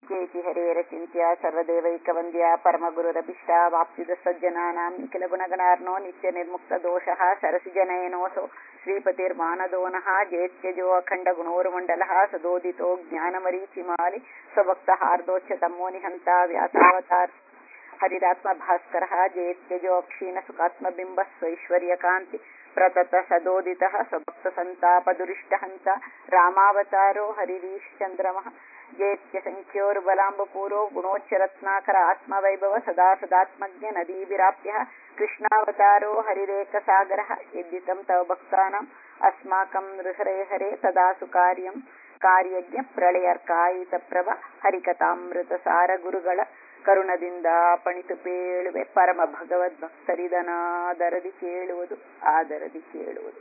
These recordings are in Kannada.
ಕೇತಿ ಹರೇರಚಿಂತ್ಯ ಸರ್ವದೇವೈಕವಂದ್ಯ ಪರಮಗುರುರಭಿಷ್ಟ ವಾಪ್ತಿದ ಸಜ್ಜನಾನಾಂ ನಿಖಿಲ ಗುಣಗಣಾರ್ನೋ ನಿತ್ಯ ನಿರ್ಮುಕ್ತ ದೋಷಃ ಸರಸಿಜನಯನೋಸೋ ಶ್ರೀಪತಿರ್ಮಾನದೋನಃ ಜೇತ್ಯಜೋ ಅಖಂಡ ಗುಣೋರ್ಮಂಡಲಃ ಸದೋದಿತೋ ಜ್ಞಾನಮರೀಚಿಮಾಲಿ ಸ್ವಭಕ್ತ ಹಾರ್ದೋಚ್ಯತಮೋ ನಿಹಂತ ವ್ಯಾಸಾವತಾರ ಹರಿರಾತ್ಮ ಭಾಸ್ಕರ ಜೇತ್ಯಜೋ ಅಕ್ಷೀಣ ಸುಖಾತ್ಮಬಿಂಬ ಸ್ವೈಶ್ವರ್ಯಕಾಂತಿ ಪ್ರತತ ಸದೋದಿತ ಸ್ವಭಕ್ತ ಸಂತಾಪ ದುರಿಷ್ಟ ಹಂತ ರಾಮಾವತಾರೋ ಹರಿರೀಶ್ ಚಂದ್ರಮಃ ಜೇತ್ಯ ಸಂಖ್ಯೋರ್ಬಲಾಂಬಪೂರೋ ಗುಣೋಚ್ಚರತ್ನಾಕರ ಆತ್ಮವೈಭವ ಸದಾ ಸದಾತ್ಮಜ್ಞ ನದೀವಿರಾಪ್ಯ ಕೃಷ್ಣಾವತಾರೋ ಹರಿರೇಕ ಸಾಗರ ಯದ್ದಿತಂ ತವ ಭಕ್ತಾನಾಂ ಅಸ್ಮಾಕಂ ನೃಹರೇ ಹರೇ ಸದಾ ಸುಕಾರ್ಯಂ ಕಾರ್ಯಜ್ಞ ಪ್ರಳಯರ್ಕಾಯಿತ ಪ್ರಭ ಹರಿಕಥಾಮೃತ ಸಾರ ಗುರುಗಳ ಕರುಣದಿಂದ ಪಣಿತು ಪೇಳುವೆ ಪರಮ ಭಗವದ್ ಭಕ್ತರಿದನಾದರದಿ ಕೇಳುವುದು ಆದರದಿ ಕೇಳುವುದು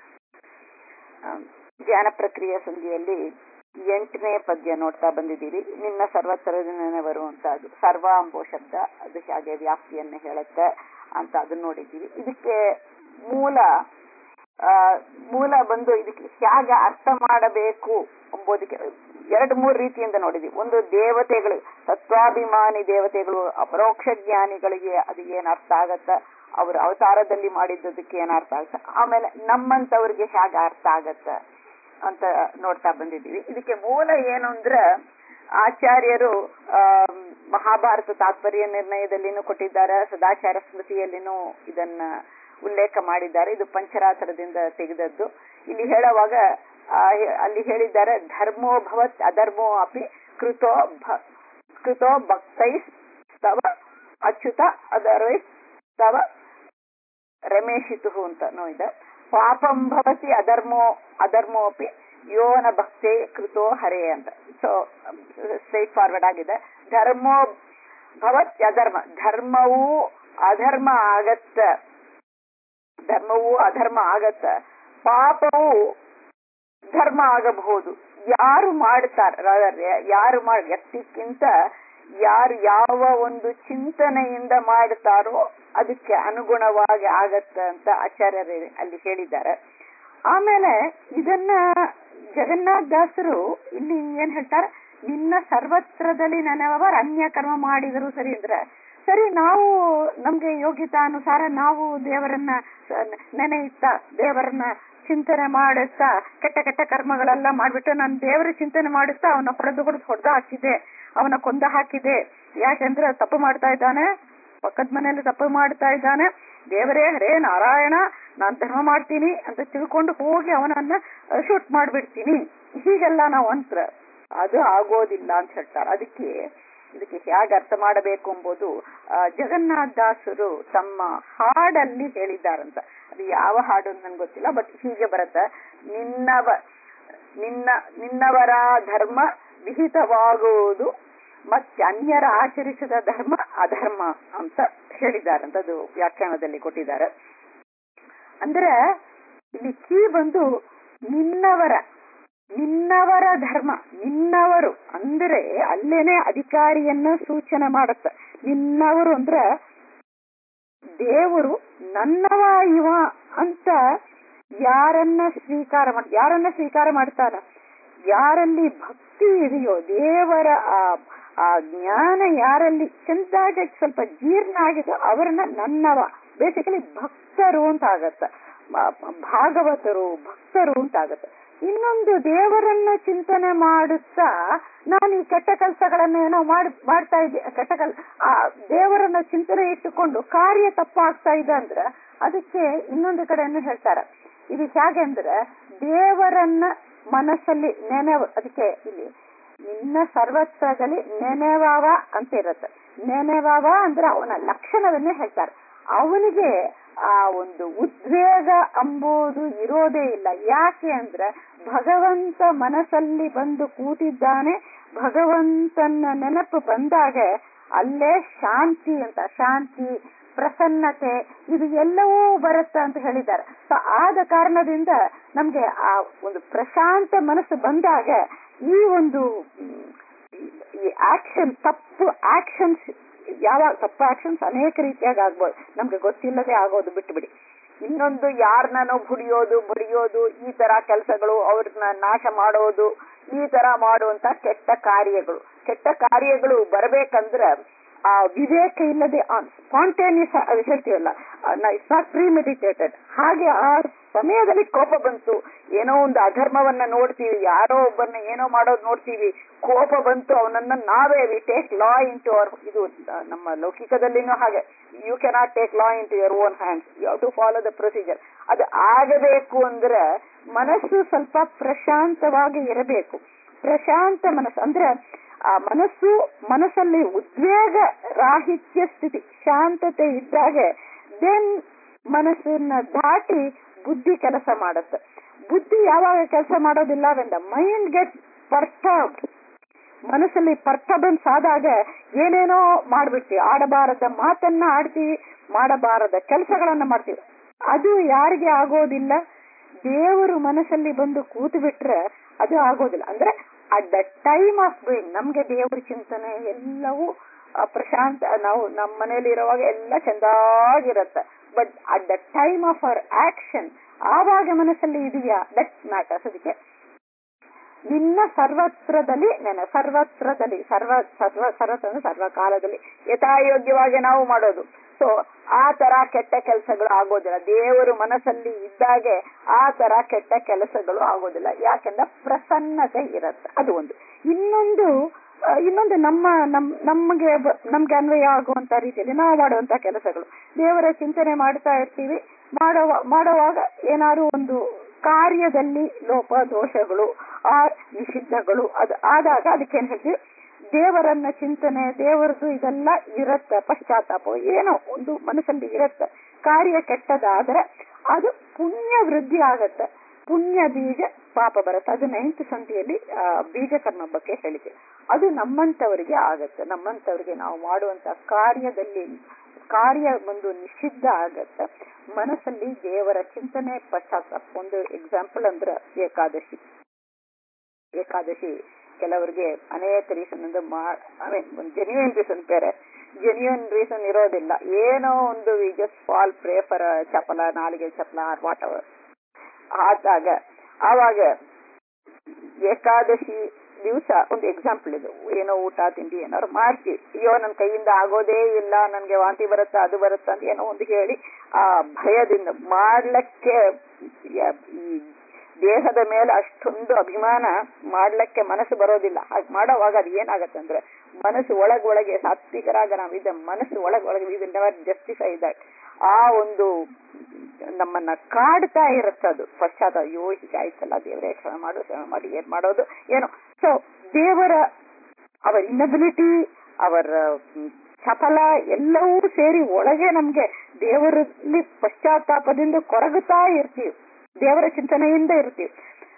ಧ್ಯಾನ ಪ್ರಕ್ರಿಯೆ ಸಂಧಿಯಲ್ಲಿ ಎಂಟನೇ ಪದ್ಯ ನೋಡ್ತಾ ಬಂದಿದ್ದೀರಿ ನಿನ್ನ ಸರ್ವತ್ರನೆವರು ಅಂತ ಅದು ಸರ್ವ ಅಂಬೋ ಶಬ್ದ ಅದು ಹಾಗೆ ವ್ಯಾಪ್ತಿಯನ್ನು ಹೇಳುತ್ತೆ ಅಂತ ಅದನ್ನ ನೋಡಿದ್ದೀವಿ ಇದಕ್ಕೆ ಮೂಲ ಮೂಲ ಬಂದು ಇದಕ್ಕೆ ಹೇಗೆ ಅರ್ಥ ಮಾಡಬೇಕು ಎಂಬುದಕ್ಕೆ ಎರಡು ಮೂರು ರೀತಿಯಿಂದ ನೋಡಿದ್ವಿ ಒಂದು ದೇವತೆಗಳು ತತ್ವಾಭಿಮಾನಿ ದೇವತೆಗಳು ಅಪರೋಕ್ಷ ಜ್ಞಾನಿಗಳಿಗೆ ಅದು ಏನ್ ಅರ್ಥ ಆಗತ್ತ ಅವರು ಅವತಾರದಲ್ಲಿ ಮಾಡಿದ್ದದಕ್ಕೆ ಏನ್ ಅರ್ಥ ಆಗತ್ತ ಆಮೇಲೆ ನಮ್ಮಂತವ್ರಿಗೆ ಹೇಗೆ ಅರ್ಥ ಆಗತ್ತ ಅಂತ ನೋಡ್ತಾ ಬಂದಿದ್ದೀವಿ ಇದಕ್ಕೆ ಮೂಲ ಏನು ಅಂದ್ರೆ ಆಚಾರ್ಯರು ಆ ಮಹಾಭಾರತ ತಾತ್ಪರ್ಯ ನಿರ್ಣಯದಲ್ಲಿನೂ ಕೊಟ್ಟಿದ್ದಾರೆ ಸದಾಚಾರ ಸ್ಮೃತಿಯಲ್ಲಿನೂ ಇದನ್ನ ಉಲ್ಲೇಖ ಮಾಡಿದ್ದಾರೆ ಇದು ಪಂಚರಾತ್ರದಿಂದ ತೆಗೆದದ್ದು ಇಲ್ಲಿ ಹೇಳುವಾಗ ಅಲ್ಲಿ ಹೇಳಿದ್ದಾರೆ ಧರ್ಮೋ ಭವತ್ ಅಧರ್ಮೋ ಅಪಿ ಕೃತೋ ಕೃತೋ ಭಕ್ತೈ ಸ್ತವ ಅಚ್ಯುತ ಅದರ್ವೈಸ್ ಸ್ತವ ರಮೇಶಿತು ಅಂತ ಇದೆ ಪಾಪಂ ಭವತಿ ಅಧರ್ಮೋ ಅಧರ್ಮೋ ಅಪಿ ಯೋನ ಭಕ್ತೆ ಕೃತೋ ಹರೇ ಅಂತ ಸೊ ಸ್ಟ್ರೈಟ್ ಫಾರ್ವರ್ಡ್ ಆಗಿದೆ ಧರ್ಮೋ ಭವತ್ ಅಧರ್ಮ ಧರ್ಮವೂ ಅಧರ್ಮ ಆಗತ್ತ ಧರ್ಮವೂ ಅಧರ್ಮ ಆಗತ್ತ ಪಾಪವು ಧರ್ಮ ಆಗಬಹುದು ಯಾರು ಮಾಡ್ತಾರೆ ಯಾರು ಮಾಡ ವ್ಯಕ್ತಿಕ್ಕಿಂತ ಯಾರು ಯಾವ ಒಂದು ಚಿಂತನೆಯಿಂದ ಮಾಡ್ತಾರೋ ಅದಕ್ಕೆ ಅನುಗುಣವಾಗಿ ಆಗತ್ತ ಅಂತ ಆಚಾರ್ಯರು ಅಲ್ಲಿ ಹೇಳಿದ್ದಾರೆ ಆಮೇಲೆ ಇದನ್ನ ಜಗನ್ನಾಥ ದಾಸರು ಇಲ್ಲಿ ಏನ್ ಹೇಳ್ತಾರೆ ನಿನ್ನ ಸರ್ವತ್ರದಲ್ಲಿ ನೆನವವರು ಅನ್ಯ ಕರ್ಮ ಮಾಡಿದರು ಸರಿ ಅಂದ್ರೆ ಸರಿ ನಾವು ನಮ್ಗೆ ಯೋಗ್ಯತಾನುಸಾರ ನಾವು ದೇವರನ್ನ ನೆನೆಯುತ್ತಾ ದೇವರನ್ನ ಚಿಂತನೆ ಮಾಡುತ್ತಾ ಕೆಟ್ಟ ಕೆಟ್ಟ ಕರ್ಮಗಳೆಲ್ಲ ಮಾಡ್ಬಿಟ್ಟು ನಾನು ದೇವರ ಚಿಂತನೆ ಮಾಡುತ್ತಾ ಅವನ ಹೊಡೆದು ಹೊಡೆದು ಹೊಡೆದು ಹಾಕಿದೆ ಅವನ ಕೊಂದ ಹಾಕಿದೆ ಯಾಕೆಂದ್ರೆ ತಪ್ಪು ಮಾಡ್ತಾ ಇದ್ದಾನೆ ಪಕ್ಕದ ಮನೆಯಲ್ಲಿ ತಪ್ಪು ಮಾಡ್ತಾ ಇದ್ದಾನೆ ದೇವರೇ ಹರೇ ನಾರಾಯಣ ನಾನ್ ಧರ್ಮ ಮಾಡ್ತೀನಿ ಅಂತ ತಿಳ್ಕೊಂಡು ಹೋಗಿ ಅವನನ್ನ ಶೂಟ್ ಮಾಡ್ಬಿಡ್ತೀನಿ ಹೀಗೆಲ್ಲ ನಾವು ಅಂತ್ರ ಅದು ಆಗೋದಿಲ್ಲ ಅಂತ ಹೇಳ್ತಾರೆ ಅದಕ್ಕೆ ಇದಕ್ಕೆ ಹೇಗೆ ಅರ್ಥ ಮಾಡಬೇಕು ಎಂಬುದು ಜಗನ್ನಾಥ ದಾಸರು ತಮ್ಮ ಹಾಡಲ್ಲಿ ಹೇಳಿದ್ದಾರಂತ ಅದು ಯಾವ ಹಾಡು ನನ್ಗೆ ಗೊತ್ತಿಲ್ಲ ಬಟ್ ಹೀಗೆ ಬರುತ್ತೆ ನಿನ್ನವ ನಿನ್ನ ನಿನ್ನವರ ಧರ್ಮ ವಿಹಿತವಾಗುವುದು ಮತ್ತೆ ಅನ್ಯರ ಆಚರಿಸಿದ ಧರ್ಮ ಅಧರ್ಮ ಅಂತ ಹೇಳಿದಾರಂತ ಅದು ವ್ಯಾಖ್ಯಾನದಲ್ಲಿ ಕೊಟ್ಟಿದ್ದಾರೆ ಅಂದ್ರೆ ಇಲ್ಲಿ ಕೀ ಬಂದು ನಿನ್ನವರ ನಿನ್ನವರ ಧರ್ಮ ನಿನ್ನವರು ಅಂದ್ರೆ ಅಲ್ಲೇನೆ ಅಧಿಕಾರಿಯನ್ನ ಸೂಚನೆ ಮಾಡುತ್ತೆ ನಿನ್ನವರು ಅಂದ್ರ ದೇವರು ನನ್ನವ ಇವ ಅಂತ ಯಾರನ್ನ ಸ್ವೀಕಾರ ಮಾಡ ಯಾರನ್ನ ಸ್ವೀಕಾರ ಮಾಡ್ತಾರ ಯಾರಲ್ಲಿ ಭಕ್ತಿ ಇದೆಯೋ ದೇವರ ಆ ಆ ಜ್ಞಾನ ಯಾರಲ್ಲಿ ಚೆಂದಾಗಿ ಸ್ವಲ್ಪ ಜೀರ್ಣ ಆಗಿದೋ ಅವರನ್ನ ನನ್ನವ ಬೇಸಿಕಲಿ ಭಕ್ತರು ಅಂತ ಆಗತ್ತ ಭಾಗವತರು ಭಕ್ತರು ಅಂತ ಆಗತ್ತೆ ಇನ್ನೊಂದು ದೇವರನ್ನ ಚಿಂತನೆ ಮಾಡುತ್ತಾ ನಾನು ಈ ಕೆಟ್ಟ ಕೆಲಸಗಳನ್ನ ಏನೋ ಮಾಡಿ ಮಾಡ್ತಾ ಇದ್ದೆ ಕೆಟ್ಟ ಕೆಲ್ ಆ ದೇವರನ್ನ ಚಿಂತನೆ ಇಟ್ಟುಕೊಂಡು ಕಾರ್ಯ ತಪ್ಪಾಗ್ತಾ ಇದೆ ಅಂದ್ರೆ ಅದಕ್ಕೆ ಇನ್ನೊಂದು ಕಡೆಯನ್ನು ಹೇಳ್ತಾರೆ ಇದು ಹೇಗೆ ಅಂದ್ರೆ ದೇವರನ್ನ ಮನಸ್ಸಲ್ಲಿ ನೆನೆವ ಅದಕ್ಕೆ ಇಲ್ಲಿ ನಿನ್ನ ಸರ್ವತ್ರದಲ್ಲಿ ನೆನೆವಾವ ಅಂತ ಇರುತ್ತೆ ನೆನೆವಾವ ಅಂದ್ರೆ ಅವನ ಲಕ್ಷಣವನ್ನೇ ಹೇಳ್ತಾರೆ ಅವನಿಗೆ ಆ ಒಂದು ಉದ್ವೇಗ ಅಂಬುದು ಇರೋದೇ ಇಲ್ಲ ಯಾಕೆ ಅಂದ್ರೆ ಭಗವಂತ ಮನಸ್ಸಲ್ಲಿ ಬಂದು ಕೂತಿದ್ದಾನೆ ಭಗವಂತನ ನೆನಪು ಬಂದಾಗ ಅಲ್ಲೇ ಶಾಂತಿ ಅಂತ ಶಾಂತಿ ಪ್ರಸನ್ನತೆ ಇದು ಎಲ್ಲವೂ ಬರುತ್ತೆ ಅಂತ ಹೇಳಿದ್ದಾರೆ ಸೊ ಆದ ಕಾರಣದಿಂದ ನಮ್ಗೆ ಆ ಒಂದು ಪ್ರಶಾಂತ ಮನಸ್ಸು ಬಂದಾಗ ಈ ಒಂದು ಈ ಆಕ್ಷನ್ ತಪ್ಪು ಆಕ್ಷನ್ಸ್ ಯಾವಾಗ ತಪ್ಪು ಆಕ್ಷನ್ಸ್ ಅನೇಕ ರೀತಿಯಾಗಿ ಆಗ್ಬೋದು ನಮ್ಗೆ ಗೊತ್ತಿಲ್ಲದೆ ಆಗೋದು ಬಿಟ್ಬಿಡಿ ಇನ್ನೊಂದು ಯಾರನ್ನೋ ಬುಡಿಯೋದು ಬಡಿಯೋದು ಈ ತರ ಕೆಲಸಗಳು ಅವ್ರನ್ನ ನಾಶ ಮಾಡೋದು ಈ ತರ ಮಾಡುವಂತ ಕೆಟ್ಟ ಕಾರ್ಯಗಳು ಕೆಟ್ಟ ಕಾರ್ಯಗಳು ಬರಬೇಕಂದ್ರ ಆ ವಿವೇಕ ಇಲ್ಲದೆ ಸ್ಪಾಂಟೇನಿಯಸ್ ಹೇಳ್ತೀವಲ್ಲ ಇಟ್ಸ್ ನಾಟ್ ಪ್ರೀ ಮೆಡಿಟೇಟೆಡ್ ಹಾಗೆ ಆ ಸಮಯದಲ್ಲಿ ಕೋಪ ಬಂತು ಏನೋ ಒಂದು ಅಧರ್ಮವನ್ನ ನೋಡ್ತೀವಿ ಯಾರೋ ಒಬ್ಬರನ್ನ ಏನೋ ಮಾಡೋದು ನೋಡ್ತೀವಿ ಕೋಪ ಬಂತು ಅವನನ್ನ ನಾವೇ we take law into our ಇದು ನಮ್ಮ ಲೌಕಿಕದಲ್ಲಿನೂ ಹಾಗೆ you cannot take law into your own hands you have to follow the procedure ಅದು ಆಗಬೇಕು ಅಂದ್ರೆ ಮನಸ್ಸು ಸ್ವಲ್ಪ ಪ್ರಶಾಂತವಾಗಿ ಇರಬೇಕು ಪ್ರಶಾಂತ ಮನಸ್ಸು ಅಂದ್ರೆ ಆ ಮನಸ್ಸು ಮನಸ್ಸಲ್ಲಿ ಉದ್ವೇಗ ರಾಹಿತ್ಯ ಸ್ಥಿತಿ ಶಾಂತತೆ ಇದ್ದಾಗೆ ದೆನ್ ಮನಸ್ಸನ್ನ ದಾಟಿ ಬುದ್ಧಿ ಕೆಲಸ ಮಾಡುತ್ತೆ ಬುದ್ಧಿ ಯಾವಾಗ ಕೆಲಸ ಮಾಡೋದಿಲ್ಲ when the mind get perturbed ಮನಸ್ಸಲ್ಲಿ ಪರ್ಟಬನ್ಸ್ ಆದಾಗ ಏನೇನೋ ಮಾಡ್ಬಿಡ್ತೀವಿ ಆಡಬಾರದ ಮಾತನ್ನ ಆಡ್ತೀವಿ ಮಾಡಬಾರದ ಕೆಲಸಗಳನ್ನ ಮಾಡ್ತೀವಿ ಅದು ಯಾರಿಗೆ ಆಗೋದಿಲ್ಲ ದೇವರು ಮನಸ್ಸಲ್ಲಿ ಬಂದು ಕೂತು ಬಿಟ್ರೆ ಅದು ಆಗೋದಿಲ್ಲ ಅಂದ್ರೆ at the time of doing ನಮ್ಗೆ ದೇವರ ಚಿಂತನೆ ಎಲ್ಲವೂ ಪ್ರಶಾಂತ ನಾವು ನಮ್ಮ ಮನೇಲಿ ಇರುವಾಗ ಎಲ್ಲ ಚಂದಾಗಿರತ್ತೆ but at the time of our action ಆವಾಗ ಮನಸ್ಸಲ್ಲಿ ಇದೆಯಾ ದಟ್ ಮ್ಯಾಟರ್ಸ್ ಅದಕ್ಕೆ ನಿನ್ನ ಸರ್ವತ್ರದಲ್ಲಿ ನೆನ ಸರ್ವತ್ರದಲ್ಲಿ ಸರ್ವ ಸರ್ವ ಸರ್ವತ್ರ ಸರ್ವ ಕಾಲದಲ್ಲಿ ಯಥಾಯೋಗ್ಯವಾಗಿ ನಾವು ಮಾಡೋದು ಸೊ ಆ ತರ ಕೆಟ್ಟ ಕೆಲಸಗಳು ಆಗೋದಿಲ್ಲ ದೇವರು ಮನಸ್ಸಲ್ಲಿ ಇದ್ದಾಗೆ ಆ ತರ ಕೆಟ್ಟ ಕೆಲಸಗಳು ಆಗೋದಿಲ್ಲ ಯಾಕೆಂದ್ರೆ ಪ್ರಸನ್ನತೆ ಇರುತ್ತೆ ಅದು ಒಂದು ಇನ್ನೊಂದು ಇನ್ನೊಂದು ನಮ್ಮ ನಮ್ ನಮಗೆ ನಮ್ಗೆ ಅನ್ವಯ ಆಗುವಂತ ರೀತಿಯಲ್ಲಿ ನಾವು ಮಾಡುವಂತ ಕೆಲಸಗಳು ದೇವರ ಚಿಂತನೆ ಮಾಡ್ತಾ ಇರ್ತೀವಿ ಮಾಡುವ ಮಾಡುವಾಗ ಏನಾದ್ರು ಒಂದು ಕಾರ್ಯದಲ್ಲಿ ಲೋಪ ದೋಷಗಳು ಆ ನಿಷಿದ್ಧಗಳು ಅದು ಆದಾಗ ಅದಕ್ಕೆ ಏನ್ ಹೇಳ್ತೀವಿ ದೇವರನ್ನ ಚಿಂತನೆ ದೇವರದು ಇದೆಲ್ಲ ಇರತ್ತೆ ಪಶ್ಚಾತ್ತಾಪ ಏನೋ ಒಂದು ಮನಸ್ಸಲ್ಲಿ ಇರತ್ತೆ ಕಾರ್ಯ ಕೆಟ್ಟದಾದ್ರೆ ಅದು ಪುಣ್ಯ ವೃದ್ಧಿ ಆಗತ್ತೆ ಪುಣ್ಯ ಬೀಜ ಪಾಪ ಬರುತ್ತೆ ಅದು ನೈನ್ತ್ ಸಂಧಿಯಲ್ಲಿ ಬೀಜ ಕರ್ಮ ಬಗ್ಗೆ ಹೇಳಿಕೆ ಅದು ನಮ್ಮಂತವರಿಗೆ ಆಗತ್ತೆ ನಮ್ಮಂತವರಿಗೆ ನಾವು ಮಾಡುವಂತ ಕಾರ್ಯದಲ್ಲಿ ಕಾರ್ಯ ಒಂದು ನಿಷಿದ್ಧ ಆಗತ್ತೆ ಮನಸ್ಸಲ್ಲಿ ದೇವರ ಚಿಂತನೆ ಪಶ್ಚಾತ್ತಾಪ ಒಂದು ಎಕ್ಸಾಂಪಲ್ ಅಂದ್ರೆ ಏಕಾದಶಿ ಏಕಾದಶಿ ಕೆಲವರಿಗೆ ಅನೇಕ ರೀಸನ್ ಅಂದ್ರೆ ಐ ಮೀನ್ ಜೆನ್ಯೂನ್ ರೀಸನ್ ಬೇರೆ ಜೆನ್ಯೂನ್ ರೀಸನ್ ಇರೋದಿಲ್ಲ ಏನೋ ಒಂದು we just fall prey for ಚಪಲ ನಾಲಿಗೆ ಚಪಲ ಆರ್ ವಾಟ್ ಅವರ್ ಆದಾಗ ಆವಾಗ ಏಕಾದಶಿ ದಿವಸ ಒಂದು ಎಕ್ಸಾಂಪಲ್ ಇದು ಏನೋ ಊಟ ತಿಂಡಿ ಏನಾದ್ರು ಮಾಡ್ತೀವಿ ಅಯ್ಯೋ ನನ್ನ ಕೈಯಿಂದ ಆಗೋದೇ ಇಲ್ಲ ನನ್ಗೆ ವಾಂತಿ ಬರುತ್ತಾ ಅದು ಬರುತ್ತಾ ಅಂತ ಏನೋ ಒಂದು ಹೇಳಿ ಆ ಭಯದಿಂದ ಮಾಡ್ಲಿಕ್ಕೆ ಈ ದೇಹದ ಮೇಲೆ ಅಷ್ಟೊಂದು ಅಭಿಮಾನ ಮಾಡ್ಲಿಕ್ಕೆ ಮನಸ್ಸು ಬರೋದಿಲ್ಲ ಹಾಗೆ ಮಾಡೋವಾಗ ಅದು ಏನಾಗತ್ತೆ ಅಂದ್ರೆ ಮನಸ್ಸು ಒಳಗೊಳಗೆ ಸಾತ್ವಿಕರಾಗ ನಾವು ಇದೆ ಮನಸ್ಸು ಒಳಗೊಳಗೆ we will never justify that ಆ ಒಂದು ನಮ್ಮನ್ನ ಕಾಡ್ತಾ ಇರುತ್ತೆ ಅದು ಪಶ್ಚಾತ್ತ ಅಯ್ಯೋ ಹೀಗಾಯ್ತಲ್ಲ ದೇವರೇ ಕ್ಷಮೆ ಮಾಡು ಕ್ಷಮೆ ಮಾಡಿ ಏನ್ ಮಾಡೋದು ಏನೋ ಸೊ ದೇವರ ಅವರ ಇನ್ನಬಿಲಿಟಿ ಅವರ ಸಫಲ ಎಲ್ಲವೂ ಸೇರಿ ಒಳಗೆ ನಮ್ಗೆ ದೇವರಲ್ಲಿ ಪಶ್ಚಾತ್ತಾಪದಿಂದ ಕೊರಗುತ್ತಾ ಇರ್ತೀವಿ ದೇವರ ಚಿಂತನೆಯಿಂದ ಇರ್ತೀವಿ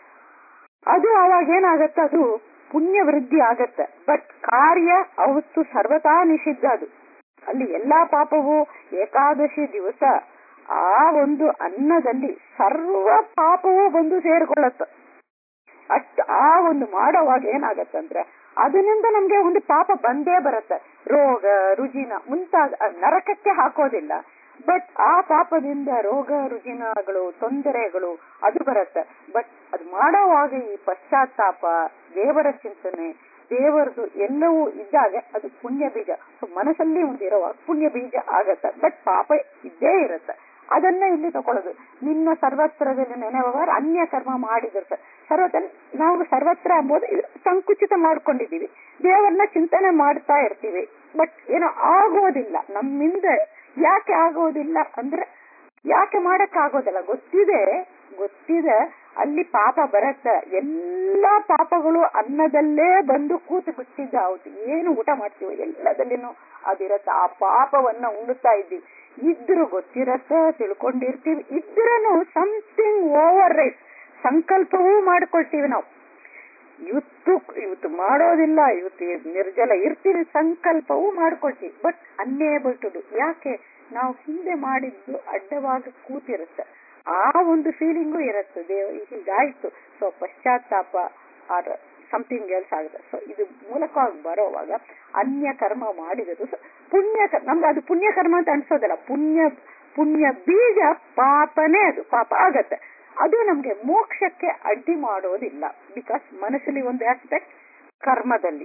ಅದು ಅವಾಗ ಏನಾಗತ್ತೆ ಅದು ಪುಣ್ಯ ವೃದ್ಧಿ ಆಗತ್ತೆ ಬಟ್ ಕಾರ್ಯ ಅವತ್ತು ಸರ್ವತಾ ನಿಷಿದ್ಧ ಅದು ಅಲ್ಲಿ ಎಲ್ಲಾ ಪಾಪವು ಏಕಾದಶಿ ದಿವಸ ಆ ಒಂದು ಅನ್ನದಲ್ಲಿ ಸರ್ವ ಪಾಪವೂ ಬಂದು ಸೇರಿಕೊಳ್ಳುತ್ತ ಅಷ್ಟು ಆ ಒಂದು ಮಾಡೋವಾಗ ಏನಾಗತ್ತಂದ್ರೆ ಅದರಿಂದ ನಮ್ಗೆ ಒಂದು ಪಾಪ ಬಂದೇ ಬರುತ್ತೆ ರೋಗ ರುಜಿನ ಮುಂತಾದ ನರಕಕ್ಕೆ ಹಾಕೋದಿಲ್ಲ ಬಟ್ ಆ ಪಾಪದಿಂದ ರೋಗ ರುಜಿನಗಳು ತೊಂದರೆಗಳು ಅದು ಬರುತ್ತೆ ಬಟ್ ಅದು ಮಾಡೋವಾಗ ಈ ಪಶ್ಚಾತ್ತಾಪ ದೇವರ ಚಿಂತನೆ ದೇವರದು ಎಲ್ಲವೂ ಇದ್ದಾಗ ಅದು ಪುಣ್ಯ ಬೀಜ ಸೊ ಮನಸ್ಸಲ್ಲಿ ಒಂದಿರುವಾಗ ಪುಣ್ಯ ಬೀಜ ಆಗತ್ತೆ ಬಟ್ ಪಾಪ ಇದ್ದೇ ಇರುತ್ತೆ ಅದನ್ನ ಇಲ್ಲಿ ತಗೊಳ್ಳೋದು ನಿನ್ನ ಸರ್ವತ್ರದಲ್ಲಿ ನೆನೆವವರು ಅನ್ಯ ಕರ್ಮ ಮಾಡಿದಿರ್ತಾರೆ ಸರ್ವತ್ರ ನಾವು ಸರ್ವತ್ರ ಎಂಬುದು ಸಂಕುಚಿತ ಮಾಡ್ಕೊಂಡಿದೀವಿ ದೇವರನ್ನ ಚಿಂತನೆ ಮಾಡ್ತಾ ಇರ್ತೀವಿ ಬಟ್ ಏನೋ ಆಗೋದಿಲ್ಲ ನಮ್ಮಿಂದ ಯಾಕೆ ಆಗೋದಿಲ್ಲ ಅಂದ್ರೆ ಯಾಕೆ ಮಾಡಕ್ ಆಗೋದಿಲ್ಲ ಗೊತ್ತಿದೆ ಗೊತ್ತಿದೆ ಅಲ್ಲಿ ಪಾಪ ಬರತ್ತ ಎಲ್ಲಾ ಪಾಪಗಳು ಅನ್ನದಲ್ಲೇ ಬಂದು ಕೂತು ಬಿಟ್ಟಿದ್ದ ಅವತ್ತು ಏನು ಊಟ ಮಾಡ್ತೀವೋ ಎಲ್ಲದಲ್ಲಿನೂ ಅದಿರತ್ತ ಆ ಪಾಪವನ್ನ ಉಣ್ಣುತ್ತಾ ಇದ್ದೀವಿ ಇದ್ರು ಗೊತ್ತಿರತ್ತ ತಿಳ್ಕೊಂಡಿರ್ತೀವಿ ಇದ್ರನು ಸಮಥಿಂಗ್ ಓವರ್ ರೈಟ್ ಸಂಕಲ್ಪವೂ ಮಾಡ್ಕೊಳ್ತೀವಿ ನಾವು ಇವತ್ತು ಇವತ್ತು ಮಾಡೋದಿಲ್ಲ ಇವತ್ತು ನಿರ್ಜಲ ಇರ್ತೀವಿ ಸಂಕಲ್ಪವೂ ಮಾಡ್ಕೊಳ್ತೀವಿ ಬಟ್ ಅನ್ನೇಬಲ್ ಟು ಡು ಯಾಕೆ ನಾವು ಹಿಂದೆ ಮಾಡಿದ್ದು ಅಡ್ಡವಾಗಿ ಕೂತಿರುತ್ತೆ ಆ ಒಂದು ಫೀಲಿಂಗು ಇರುತ್ತೆ ದೇವ ಹೀಗಾಯ್ತು ಸೊ ಪಶ್ಚಾತ್ತಾಪ ಆರ್ ಸಮಥಿಂಗ್ ಎಲ್ಸ್ ಆಗುತ್ತೆ ಸೊ ಇದು ಮೂಲಕವಾಗಿ ಬರೋವಾಗ ಅನ್ಯ ಕರ್ಮ ಮಾಡಿರೋದು ಸೊ ಪುಣ್ಯ ನಮ್ಗೆ ಅದು ಪುಣ್ಯ ಕರ್ಮ ಅಂತ ಅನ್ಸೋದಿಲ್ಲ ಪುಣ್ಯ ಪುಣ್ಯ ಬೀಜ ಪಾಪನೇ ಅದು ಪಾಪ ಆಗತ್ತೆ ಅದು ನಮ್ಗೆ ಮೋಕ್ಷಕ್ಕೆ ಅಡ್ಡಿ ಮಾಡೋದಿಲ್ಲ ಬಿಕಾಸ್ ಮನಸ್ಸಲ್ಲಿ ಒಂದು ಆಸ್ಪೆಕ್ಟ್ ಕರ್ಮದಲ್ಲಿ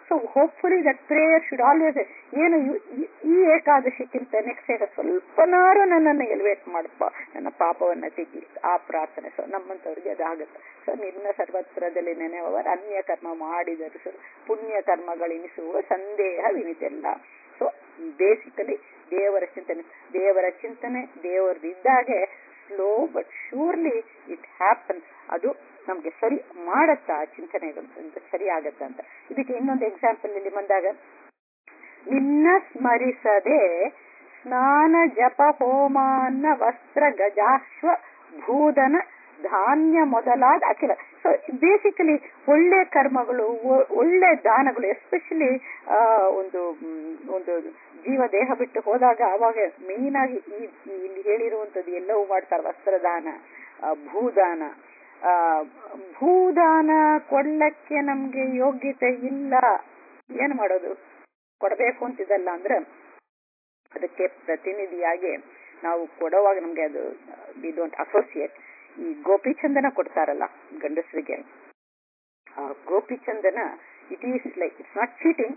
so hopefully that prayer should always ಏನು ಇವ್- ಈ- ಈ ಏಕಾದಶಿಕ್ಕಿಂತ ನೆಕ್ಸ್ಟ್ ಏಕ ಸ್ವಲ್ಪನಾರು ನನ್ನನ್ನು ಎಲಿವೇಟ್ ಮಾಡಪ್ಪ ನನ್ನ ಪಾಪವನ್ನ ತೆಗಿ ಆ ಪ್ರಾರ್ಥನೆ ಸೊ ನಮ್ಮಂತವ್ರಿಗೆ ಅದಾಗುತ್ತೆ ಸೊ ನಿನ್ನ ಸರ್ವತ್ರದಲ್ಲಿ ನೆನೆವವರು ಅನ್ಯ ಕರ್ಮ ಮಾಡಿದರು ಸೊ ಪುಣ್ಯ ಕರ್ಮಗಳೆನಿಸುವ ಸಂದೇಹವಿನಿತೆಲ್ಲ ಸೊ ಬೇಸಿಕಲಿ ದೇವರ ಚಿಂತನೆ ದೇವರ ಚಿಂತನೆ ದೇವರದಿದ್ದಾಗೆ slow but surely it happen ಅದು ನಮ್ಗೆ ಸರಿ ಮಾಡತ್ತಾ ಆ ಚಿಂತನೆಗಳು ಅಂತ ಸರಿ ಆಗತ್ತ ಅಂತ ಇದಕ್ಕೆ ಇನ್ನೊಂದು ಎಕ್ಸಾಂಪಲ್ ಇಲ್ಲಿ ಬಂದಾಗ ನಿನ್ನ ಸ್ಮರಿಸದೆ ಸ್ನಾನ ಜಪ ಹೋಮಾನ್ನ ವಸ್ತ್ರ ಗಜಾಶ್ವ ಭೂದನ ಧಾನ್ಯ ಮೊದಲಾದ ಅಖಿಲ ಸೊ ಬೇಸಿಕಲಿ ಒಳ್ಳೆ ಕರ್ಮಗಳು ಒ- ಒಳ್ಳೆ ದಾನಗಳು ಎಸ್ಪೆಷಲಿ ಒಂದು ಮ್, ಒಂದು ಜೀವ ದೇಹ ಬಿಟ್ಟು ಹೋದಾಗ ಅವಾಗ ಮೇನ್ ಆಗಿ ಈ ಈ ಇಲ್ಲಿ ಹೇಳಿರುವಂತದ್ದು ಎಲ್ಲವೂ ಮಾಡ್ತಾರೆ ವಸ್ತ್ರದಾನ ಆ, ಭೂದಾನ ಆ, ಭೂದಾನ ಕೊಡ್ಲಕ್ಕೆ ನಮ್ಗೆ ಯೋಗ್ಯತೆ ಇಲ್ಲ ಏನ್ ಮಾಡೋದು ಕೊಡಬೇಕು ಅಂತಿದಲ್ಲ ಅಂದ್ರೆ ಅದಕ್ಕೆ ಪ್ರತಿನಿಧಿಯಾಗಿ ನಾವು ಕೊಡುವಾಗ ನಮ್ಗೆ ಅದು ವಿ ಡೋಂಟ್ ಅಸೋಸಿಯೇಟ್ ಈ ಗೋಪಿಚಂದನ ಕೊಡ್ತಾರಲ್ಲ ಗಂಡಸರಿಗೆ ಆ ಗೋಪಿಚಂದನ it is like it's not cheating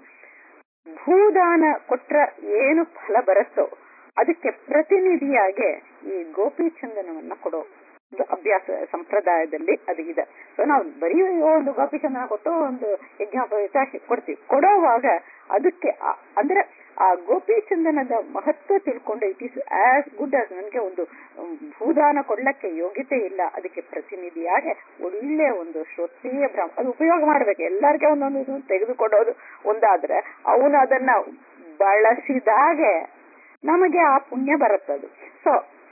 ಭೂದಾನ ಕೊಟ್ರ ಏನು ಫಲ ಬರುತ್ತೋ ಅದಕ್ಕೆ ಪ್ರತಿನಿಧಿಯಾಗಿ ಈ ಗೋಪಿಚಂದನವನ್ನ ಕೊಡೋ ಒಂದು ಅಭ್ಯಾಸ ಸಂಪ್ರದಾಯದಲ್ಲಿ ಅದು ಇದೆ ಸೊ ನಾವು ಬರೀ ಒಂದು ಗೋಪಿಚಂದನ ಕೊಟ್ಟು ಒಂದು ಯಜ್ಞೋಪವೀತ ಕೊಡ್ತೀವಿ ಕೊಡೋವಾಗ ಅದಕ್ಕೆ ಆ- ಅಂದ್ರೆ ಆ ಗೋಪಿಚಂದನದ ಮಹತ್ವ ತಿಳ್ಕೊಂಡು it is as good as ನನಗೆ ಒಂದು ಉಮ್, ಭೂದಾನ ಕೊಡ್ಲಕ್ಕೆ ಯೋಗ್ಯತೆ ಇಲ್ಲ ಅದಕ್ಕೆ ಪ್ರತಿನಿಧಿಯಾಗಿ ಒಳ್ಳೆ ಒಂದು ಶ್ರೋತ್ರೀಯ ಬ್ರಾಹ್ಮ ಅದು ಉಪಯೋಗ ಮಾಡ್ಬೇಕು ಎಲ್ಲರಿಗೆ ಒಂದೊಂದು ಇದು ತೆಗೆದುಕೊಡೋದು ಒಂದಾದ್ರೆ ಅವನು ಅದನ್ನ ಬಳಸಿದಾಗೆ ನಮಗೆ ಆ ಪುಣ್ಯ ಬರುತ್ತದು ಸೊ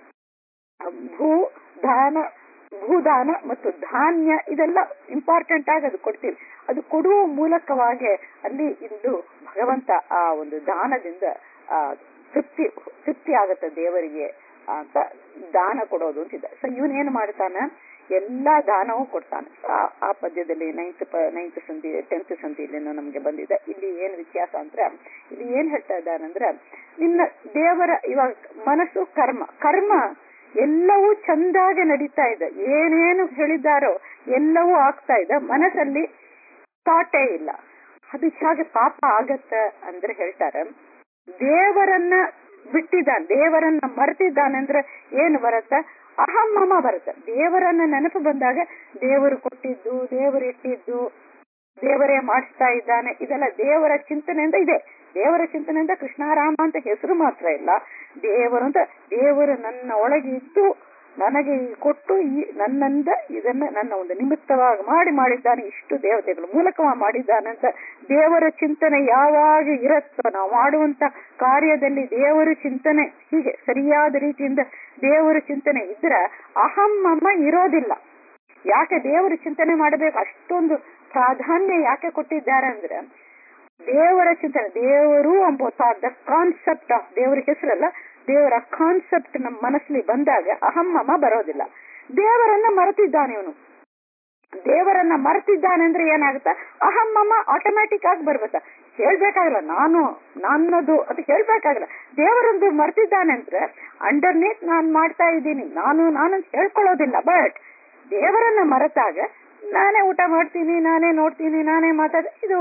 ಭೂ ದಾನ ಭೂದಾನ ಮತ್ತು ಧಾನ್ಯ ಇದೆಲ್ಲ ಇಂಪಾರ್ಟೆಂಟ್ ಆಗಿ ಅದು ಕೊಡ್ತೀವಿ ಅದು ಕೊಡುವ ಮೂಲಕವಾಗಿ ಅಲ್ಲಿ ಇಂದು ಭಗವಂತ ಆ ಒಂದು ದಾನದಿಂದ ಆ ತೃಪ್ತಿ ತೃಪ್ತಿ ಆಗತ್ತೆ ದೇವರಿಗೆ ಅಂತ ದಾನ ಕೊಡೋದು ಅಂತಿದೆ ಸೊ ಇವನೇನ್ ಮಾಡ್ತಾನ ಎಲ್ಲಾ ದಾನವೂ ಕೊಡ್ತಾನೆ ಆ- ಆ ಪದ್ಯದಲ್ಲಿ ನೈನ್ತ್ ನೈನ್ತ್ ಸಂಧಿ ಟೆಂತ್ ಸಂಧಿಲಿನೂ ನಮ್ಗೆ ಬಂದಿದೆ ಇಲ್ಲಿ ಏನ್ ವ್ಯತ್ಯಾಸ ಅಂದ್ರೆ ಇಲ್ಲಿ ಏನ್ ಹೇಳ್ತಾ ಇದ್ದಾನಂದ್ರೆ ನಿನ್ನ ದೇವರ ಇವಾಗ ಮನಸ್ಸು ಕರ್ಮ ಕರ್ಮ ಎಲ್ಲವೂ ಚಂದಾಗಿ ನಡೀತಾ ಇದೆ ಏನೇನು ಹೇಳಿದ್ದಾರೋ ಎಲ್ಲವೂ ಆಗ್ತಾ ಇದೆ ಮನಸ್ಸಲ್ಲಿ ಥಾಟೇ ಇಲ್ಲ ಅದು ಹೇಗೆ ಪಾಪ ಆಗತ್ತ ಅಂದ್ರೆ ಹೇಳ್ತಾರೆ ದೇವರನ್ನ ಬಿಟ್ಟಿದ್ದಾನೆ ದೇವರನ್ನ ಮರೆತಿದ್ದಾನೆ ಅಂದ್ರೆ ಏನು ಬರತ್ತ ಅಹಮ್ಮಮ ಬರುತ್ತೆ ದೇವರನ್ನ ನೆನಪು ಬಂದಾಗ ದೇವರು ಕೊಟ್ಟಿದ್ದು ದೇವರು ಇಟ್ಟಿದ್ದು ದೇವರೇ ಮಾಡಿಸ್ತಾ ಇದ್ದಾನೆ ಇದೆಲ್ಲ ದೇವರ ಚಿಂತನೆಯಿಂದ ಇದೆ ದೇವರ ಚಿಂತನೆಯಿಂದ ಕೃಷ್ಣಾರಾಮ ಅಂತ ಹೆಸರು ಮಾತ್ರ ಇಲ್ಲ ದೇವರು ಅಂತ ದೇವರು ನನ್ನ ಒಳಗೆ ಇದ್ದು ನನಗೆ ಈ ಕೊಟ್ಟು ಈ ನನ್ನಿಂದ ಇದನ್ನ ನನ್ನ ಒಂದು ನಿಮಿತ್ತವಾಗಿ ಮಾಡಿ ಮಾಡಿದ್ದಾನೆ ಇಷ್ಟು ದೇವತೆಗಳು ಮೂಲಕವಾಗಿ ಮಾಡಿದ್ದಾನೆ ಅಂತ ದೇವರ ಚಿಂತನೆ ಯಾವಾಗ ಇರುತ್ತೋ ನಾವು ಮಾಡುವಂತ ಕಾರ್ಯದಲ್ಲಿ ದೇವರ ಚಿಂತನೆ ಹೀಗೆ ಸರಿಯಾದ ರೀತಿಯಿಂದ ದೇವರ ಚಿಂತನೆ ಇದ್ರೆ ಅಹಮ್ಮಮ್ಮ ಇರೋದಿಲ್ಲ ಯಾಕೆ ದೇವರ ಚಿಂತನೆ ಮಾಡಬೇಕು ಅಷ್ಟೊಂದು ಪ್ರಾಧಾನ್ಯ ಯಾಕೆ ಕೊಟ್ಟಿದ್ದಾರೆ ಅಂದ್ರೆ ದೇವರ ಚಿಂತನೆ ದೇವರು ಎಂಬ ದ ಕಾನ್ಸೆಪ್ಟ್ ಆಫ್ ದೇವರ ಹೆಸರಲ್ಲ ದೇವರ ಕಾನ್ಸೆಪ್ಟ್ ನಮ್ಮ ಮನಸ್ಸಲ್ಲಿ ಬಂದಾಗ ಅಹಮ್ಮಮ ಬರೋದಿಲ್ಲ ದೇವರನ್ನ ಮರೆತಿದ್ದಾನೆ ಇವನು ದೇವರನ್ನ ಮರೆತಿದ್ದಾನೆ ಅಂದ್ರೆ ಏನಾಗುತ್ತ ಅಹಮ್ಮಮ ಆಟೋಮ್ಯಾಟಿಕ್ ಆಗಿ ಬರ್ಬೇಕ ಹೇಳ್ಬೇಕಾಗಲ್ಲ ನಾನು ನನ್ನದು ಅದು ಹೇಳ್ಬೇಕಾಗಲ್ಲ ದೇವರೊಂದು ಮರೆತಿದ್ದಾನೆ ಅಂದ್ರೆ ಅಂಡರ್ನೇಟ್ ನಾನ್ ಮಾಡ್ತಾ ಇದ್ದೀನಿ ನಾನು ನಾನು ಅಂತ ಹೇಳ್ಕೊಳ್ಳೋದಿಲ್ಲ ಬಟ್ ದೇವರನ್ನ ಮರೆತಾಗ ನಾನೇ ಊಟ ಮಾಡ್ತೀನಿ ನಾನೇ ನೋಡ್ತೀನಿ ನಾನೇ ಮಾತಾಡ ಇದು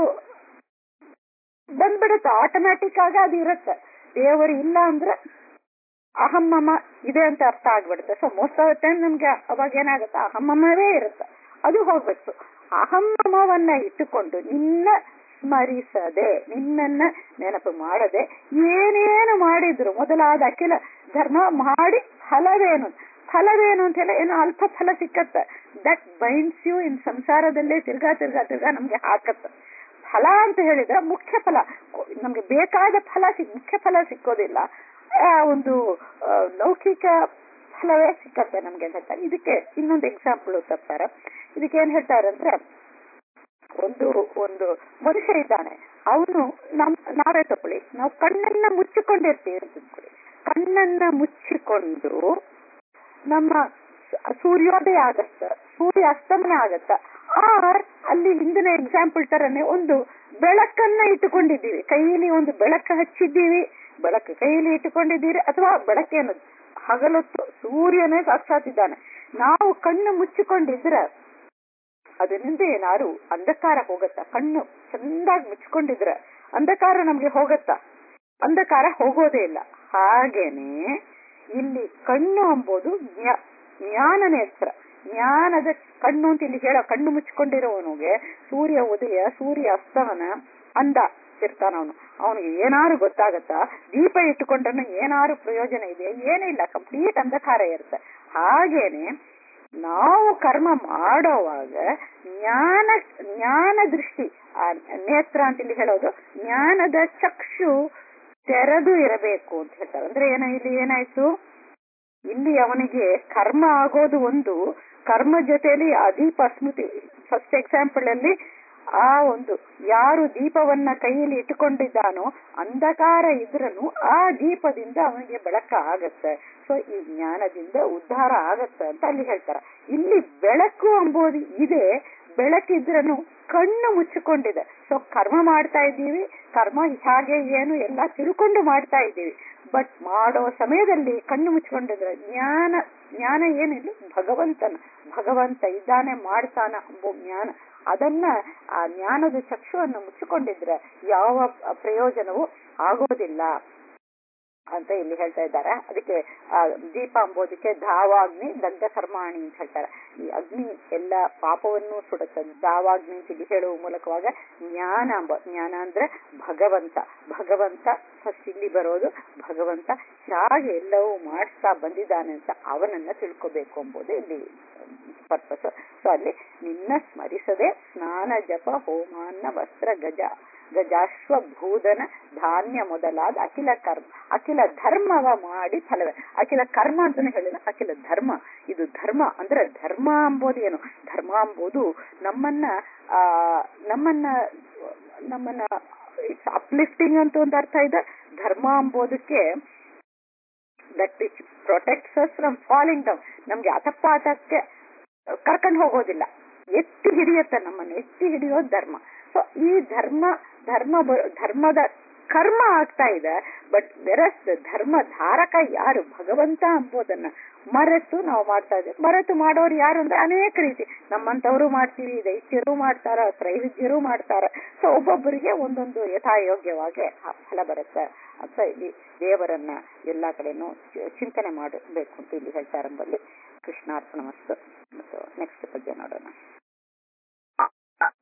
ಬಂದ್ಬಿಡುತ್ತೆ ಆಟೋಮ್ಯಾಟಿಕ್ ಆಗಿ ಅದು ಇರುತ್ತೆ ದೇವರು ಇಲ್ಲ ಅಂದ್ರೆ ಅಹಮ್ಮಮ ಇದೆ ಅಂತ ಅರ್ಥ ಆಗ್ಬಿಡುತ್ತೆ ಸೊ ಮೋಸ್ಟ್ ಆಫ್ ಟೈಮ್ ನಮ್ಗೆ ಅವಾಗ ಏನಾಗುತ್ತೆ ಅಹಮ್ಮಮವೇ ಇರುತ್ತೆ ಅದು ಹೋಗ್ಬೇಕು ಅಹಮ್ಮಮವನ್ನ ಇಟ್ಟುಕೊಂಡು ನಿನ್ನ ಸ್ಮರಿಸದೆ ನಿನ್ನನ್ನ ನೆನಪು ಮಾಡದೆ ಏನೇನು ಮಾಡಿದ್ರು ಮೊದಲಾದ ಅಖಿಲ ಧರ್ಮ ಮಾಡಿ ಫಲವೇನು ಫಲವೇನು ಅಂತ ಹೇಳಿ ಏನೋ ಅಲ್ಪ ಫಲ ಸಿಕ್ಕತ್ತ ದಟ್ ಬೈಂಡ್ಸ್ ಯು ಇನ್ ಸಂಸಾರದಲ್ಲೇ ತಿರ್ಗಾ ತಿರ್ಗಾ ತಿರ್ಗಾ ನಮ್ಗೆ ಹಾಕತ್ತ ಫಲ ಅಂತ ಹೇಳಿದ್ರೆ ಮುಖ್ಯ ಫಲ ನಮ್ಗೆ ಬೇಕಾದ ಫಲ ಸಿಕ್ ಮುಖ್ಯ ಫಲ ಸಿಕ್ಕೋದಿಲ್ಲ ಆ ಒಂದು ಆ, ಲೌಕಿಕ ಫಲವೇ ಸಿಕ್ಕತ್ತೆ ನಮ್ಗೆ ಅಂತ ಹೇಳ್ತಾರೆ ಇದಕ್ಕೆ ಇನ್ನೊಂದು ಎಕ್ಸಾಂಪಲ್ ತರ್ತಾರೆ ಇದಕ್ಕೆ ಏನ್ ಹೇಳ್ತಾರೆ ಅಂದ್ರೆ ಒಂದು ಒಂದು ಮನುಷ್ಯ ಇದ್ದಾನೆ ಅವನು ನಮ್ ನಾವೇ ತಕೊಳ್ಳಿ ನಾವು ಕಣ್ಣನ್ನ ಮುಚ್ಚಿಕೊಂಡಿರ್ತೀವಿ ಅಂತ ತಿಳ್ಕೊಳ್ಳಿ. ಕಣ್ಣನ್ನ ಮುಚ್ಚಿಕೊಂಡು ನಮ್ಮ ಸ- ಸೂರ್ಯೋದಯ ಆಗತ್ತ ಸೂರ್ಯ ಅಸ್ತಮನ ಆಗತ್ತ ಆರ್ ಅಲ್ಲಿ ಹಿಂದಿನ ಎಕ್ಸಾಂಪಲ್ ತರನೇ ಒಂದು ಬೆಳಕನ್ನ ಇಟ್ಟುಕೊಂಡಿದ್ದೀವಿ ಕೈಯಲ್ಲಿ ಒಂದು ಬೆಳಕು ಹಚ್ಚಿದ್ದೀವಿ ಬೆಳಕು ಕೈಯಲ್ಲಿ ಇಟ್ಟುಕೊಂಡಿದ್ದೀರಿ ಅಥವಾ ಬೆಳಕೇನು ಹಗಲೊತ್ತು ಸೂರ್ಯನೇ ಸಾಕ್ಷಾತ್ ಇದ್ದಾನೆ ನಾವು ಕಣ್ಣು ಮುಚ್ಚಿಕೊಂಡಿದ್ರೆ ಅದರಿಂದ ಏನಾರು ಅಂಧಕಾರ ಹೋಗತ್ತಾ ಕಣ್ಣು ಚಂದಾಗಿ ಮುಚ್ಕೊಂಡಿದ್ರೆ ಅಂಧಕಾರ ನಮ್ಗೆ ಹೋಗತ್ತಾ ಅಂಧಕಾರ ಹೋಗೋದೇ ಇಲ್ಲ ಹಾಗೇನೆ ಇಲ್ಲಿ ಕಣ್ಣು ಎಂಬುದು ಜ್ಞಾ- ಜ್ಞಾನ ನೇತ್ರ ಜ್ಞಾನದ ಕಣ್ಣು ಅಂತ ಇಲ್ಲಿ ಹೇಳೋ ಕಣ್ಣು ಮುಚ್ಕೊಂಡಿರೋವನಿಗೆ ಸೂರ್ಯ ಉದಯ ಸೂರ್ಯ ಅಸ್ತಮನ ಅಂದ ಇರ್ತಾನ ಅವನು ಅವನಿಗೆ ಏನಾರು ಗೊತ್ತಾಗತ್ತಾ ದೀಪ ಇಟ್ಟುಕೊಂಡ್ರನ್ನು ಏನಾರು ಪ್ರಯೋಜನ ಇದೆ ಏನಿಲ್ಲ ಕಂಪ್ಲೀಟ್ ಅಂಧಕಾರ ಇರುತ್ತೆ ಹಾಗೇನೆ ನಾವು ಕರ್ಮ ಮಾಡೋವಾಗ ಜ್ಞಾನ ಜ್ಞಾನ ದೃಷ್ಟಿ ಆ ನೇತ್ರ ಅಂತ ಇಲ್ಲಿ ಹೇಳೋದು ಜ್ಞಾನದ ಚಕ್ಷು ತೆರೆದು ಇರಬೇಕು ಅಂತ ಹೇಳ್ತಾರೆ ಅಂದ್ರೆ ಏನ ಇಲ್ಲಿ ಏನಾಯ್ತು ಇಲ್ಲಿ ಅವನಿಗೆ ಕರ್ಮ ಆಗೋದು ಒಂದು ಕರ್ಮ ಜೊತೆಯಲ್ಲಿ ಆ ದೀಪ ಸ್ಮೃತಿ ಫಸ್ಟ್ ಎಕ್ಸಾಂಪಲ್ ಅಲ್ಲಿ ಆ ಒಂದು ಯಾರು ದೀಪವನ್ನ ಕೈಯಲ್ಲಿ ಇಟ್ಟುಕೊಂಡಿದ್ದಾನೋ ಅಂಧಕಾರ ಇದ್ರನು ಆ ದೀಪದಿಂದ ಅವನಿಗೆ ಬೆಳಕ ಆಗತ್ತೆ ಸೊ ಈ ಜ್ಞಾನದಿಂದ ಉದ್ಧಾರ ಆಗತ್ತೆ ಅಂತ ಅಲ್ಲಿ ಹೇಳ್ತಾರೆ ಇಲ್ಲಿ ಬೆಳಕು ಎಂಬುದು ಇದೆ ಬೆಳಕಿದ್ರನು ಕಣ್ಣು ಮುಚ್ಚಿಕೊಂಡಿದೆ ಸೊ ಕರ್ಮ ಮಾಡ್ತಾ ಇದ್ದೀವಿ ಕರ್ಮ ಹಾಗೆ ಏನು ಎಲ್ಲ ತಿಳ್ಕೊಂಡು ಮಾಡ್ತಾ ಇದ್ದೀವಿ ಬಟ್ ಮಾಡೋ ಸಮಯದಲ್ಲಿ ಕಣ್ಣು ಮುಚ್ಕೊಂಡಿದ್ರೆ ಜ್ಞಾನ ಜ್ಞಾನ ಏನಿಲ್ಲ ಭಗವಂತನ ಭಗವಂತ ಇದ್ದಾನೆ ಮಾಡ್ತಾನ ಎಂಬ ಜ್ಞಾನ ಅದನ್ನ ಆ ಜ್ಞಾನದ ಚಕ್ಷುವನ್ನು ಮುಚ್ಚಿಕೊಂಡಿದ್ರೆ ಯಾವ ಪ್ರಯೋಜನವೂ ಆಗೋದಿಲ್ಲ ಅಂತ ಇಲ್ಲಿ ಹೇಳ್ತಾ ಇದ್ದಾರೆ ಅದಕ್ಕೆ ಆ ದೀಪ ಅಂಬೋದಕ್ಕೆ ಧಾವಾಗ್ನಿ ದಗ್ಧ ಕರ್ಮಾಣಿ ಅಂತ ಹೇಳ್ತಾರೆ ಈ ಅಗ್ನಿ ಎಲ್ಲ ಪಾಪವನ್ನು ಸುಡುತ್ತೆ ಧಾವಾಗ್ನಿ ಅಂತ ಇಲ್ಲಿ ಹೇಳುವ ಮೂಲಕವಾಗ ಜ್ಞಾನ ಅಂಬ ಜ್ಞಾನ ಅಂದ್ರೆ ಭಗವಂತ ಭಗವಂತ ಫಸ್ಟ್ ಇಲ್ಲಿ ಬರೋದು ಭಗವಂತ ಹೇಗೆ ಎಲ್ಲವೂ ಮಾಡಿಸ್ತಾ ಬಂದಿದ್ದಾನೆ ಅಂತ ಅವನನ್ನ ತಿಳ್ಕೋಬೇಕು ಎಂಬುದು ಇಲ್ಲಿ ಪರ್ಪಸ್ ಸೊ ಅಲ್ಲಿ ನಿನ್ನ ಸ್ಮರಿಸದೆ ಸ್ನಾನ ಜಪ ಹೋಮಾನ್ನ ವಸ್ತ್ರ ಗಜ ಗಜಾಶ್ವ ಭೂದನ ಧಾನ್ಯ ಮೊದಲಾದ ಅಖಿಲ ಕರ್ಮ ಅಖಿಲ ಧರ್ಮವ ಮಾಡಿ ಫಲವೇ ಅಖಿಲ ಕರ್ಮ ಅಂತಾನೆ ಹೇಳಿದ ಅಖಿಲ ಧರ್ಮ ಇದು ಧರ್ಮ ಅಂದ್ರೆ ಧರ್ಮ ಅಂಬೋದು ಏನು ಧರ್ಮ ಎಂಬುದು ನಮ್ಮನ್ನ ಆ ನಮ್ಮನ್ನ ನಮ್ಮನ್ನ ಇಟ್ಸ್ ಅಪ್ಲಿಫ್ಟಿಂಗ್ ಅಂತ ಒಂದು ಅರ್ಥ ಇದೆ ಧರ್ಮ ಎಂಬುದಕ್ಕೆ that which protects us from falling down ನಮ್ಗೆ ಅತಪಾತಕ್ಕೆ ಕರ್ಕೊಂಡು ಹೋಗೋದಿಲ್ಲ ಎತ್ತಿ ಹಿಡಿಯುತ್ತೆ ನಮ್ಮನ್ನು ಎತ್ತಿ ಹಿಡಿಯೋದು ಧರ್ಮ ಸೊ ಈ ಧರ್ಮ ಧರ್ಮ ಬ- ಧರ್ಮದ ಕರ್ಮ ಆಗ್ತಾ ಇದೆ ಬಟ್ ಬೆರಸ್ ಧರ್ಮ ಧಾರಕ ಯಾರು ಭಗವಂತ ಎಂಬುದನ್ನ ಮರೆತು ನಾವು ಮಾಡ್ತಾ ಇದ್ದೇವೆ ಮರೆತು ಮಾಡೋರು ಯಾರು ಅಂದ್ರೆ ಅನೇಕ ರೀತಿ ನಮ್ಮಂತವರು ಮಾಡ್ತೀವಿ ದೈತ್ಯರು ಮಾಡ್ತಾರ ತ್ರೈವಿದ್ಯರು ಮಾಡ್ತಾರ ಸೊ ಒಬ್ಬೊಬ್ಬರಿಗೆ ಒಂದೊಂದು ಯಥಾಯೋಗ್ಯವಾಗಿ ಆ ಫಲ ಬರುತ್ತೆ ಅಂತ ಇಲ್ಲಿ ದೇವರನ್ನ ಎಲ್ಲಾ ಕಡೆನೂ ಚಿ- ಚಿಂತನೆ ಮಾಡಬೇಕು ಅಂತ ಇಲ್ಲಿ ಹೇಳ್ತಾರೆ ಎಂಬಲ್ಲಿ ಕೃಷ್ಣಾರ್ಪಣ ಮತ್ತು ನೆಕ್ಸ್ಟ್ ಪದ್ಯ ನೋಡೋಣ